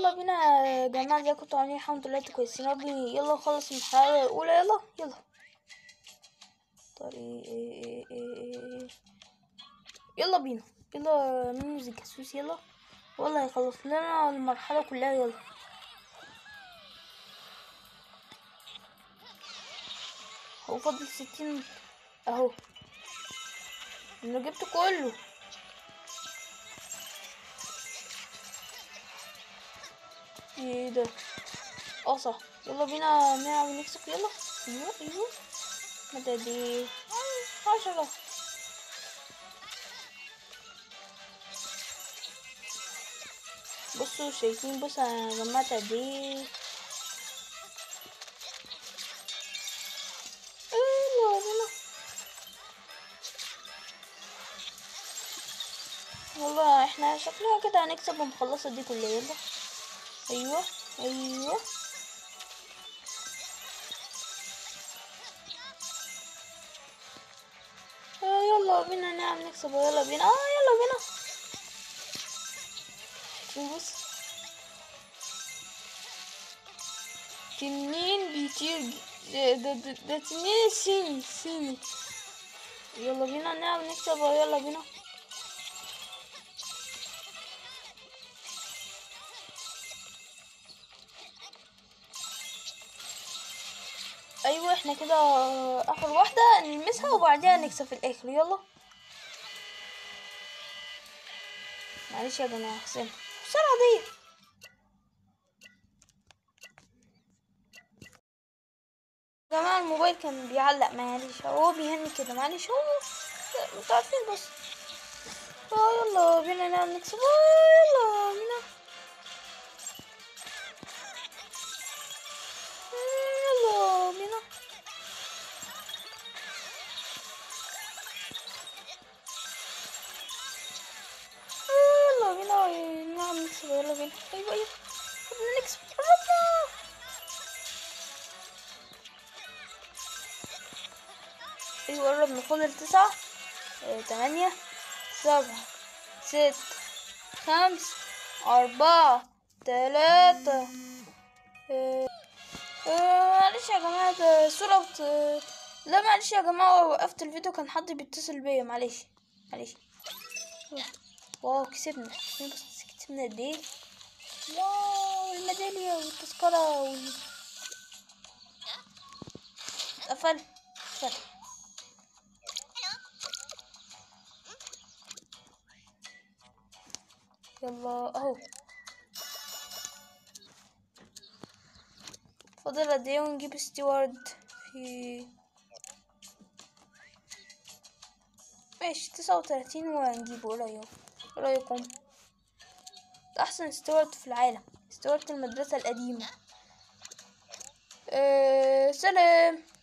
يلا بينا يا جماعة زي كنتوا عاملين الحمد لله انتوا كويسين ربي يلا نخلص المرحلة الأولى يلا يلا طريق ايه ايه ايه ايه ايه. يلا بينا يلا ميوزك جاسوس يلا والله يخلص لنا المرحلة كلها يلا هو فاضل ستين اهو انا جبت كله ايه ده اه صح يلا بينا نلعب ونكسب يلا ايوه ايوه متى دي عشرة بصوا شايفين بص انا جمعت قد ايه يلا بينا والله احنا شكلنا كده هنكسب ونخلصها دي كلها يلا ايوه ايوه آه يلا بينا نعم نكسب يلا بينا اه يلا بينا بص تنين بيطير ج- ده ده ده, ده تنين صيني صيني يلا بينا نعم نكسب يلا بينا ايوه احنا كده اخر واحدة نلمسها وبعدين نكسب في الاخر يلا معلش يا جماعة حسين بسرعة دي يا جماعة الموبايل كان بيعلق معلش هو بيهني كده معلش هو انتوا عارفين بس اه يلا بينا نعمل نكسب اه يلا بينا يلا بينا يلا بينا نعم نكسب يلا بينا ايوه ايوه قربنا نكسب قربنا ايوه قربنا فاضل تسعة اه، تمانية سبعة ست خمس أربعة تلاتة اه، اه، معلش يا جماعة ده الصورة بت... لا معلش يا جماعة وقفت الفيديو كان حد بيتصل بيا معلش معلش واو كسبنا بس كسبنا قد ايه واو الميدالية والتذكرة وال... قفل قفل يلا اهو فاضل قد ايه ونجيب ستيوارد في ماشي تسعة وتلاتين وهنجيبه ايه رأيكم ايه رأيكم ده احسن ستيوارد في العالم ستيوارد المدرسة القديمة أه سلام